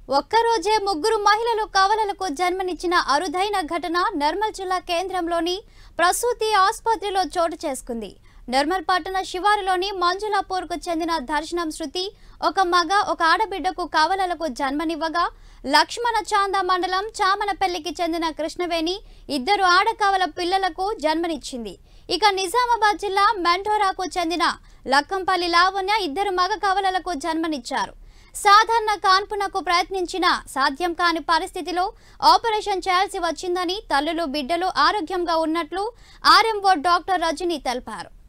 ఒక్కరోజే ముగ్గురు మహిళలు కవలలకు జన్మనిచ్చిన అరుదైన ఘటన నిర్మల్ జిల్లా కేంద్రంలోని ప్రసూతి ఆసుపత్రిలో చోటు చేసుకుంది నిర్మల్ పట్టణ శివారులోని మంజులాపూర్కు చెందిన దర్శనం శృతి ఒక మగ ఒక ఆడబిడ్డకు కవలలకు జన్మనివ్వగా లక్ష్మణ చాంద మండలం చామనపల్లికి చెందిన కృష్ణవేణి ఇద్దరు ఆడకవల పిల్లలకు జన్మనిచ్చింది ఇక నిజామాబాద్ జిల్లా మెంటోరాకు చెందిన లక్కంపల్లి లావణ్య ఇద్దరు మగ కవలలకు జన్మనిచ్చారు సాధారణ కాన్పునకు ప్రయత్నించిన సాధ్యం కాని పరిస్థితిలో ఆపరేషన్ చేయాల్సి వచ్చిందని తల్లులు బిడ్డలు ఆరోగ్యంగా ఉన్నట్లు ఆర్ఎంఓ డాక్టర్ రజని తెలిపారు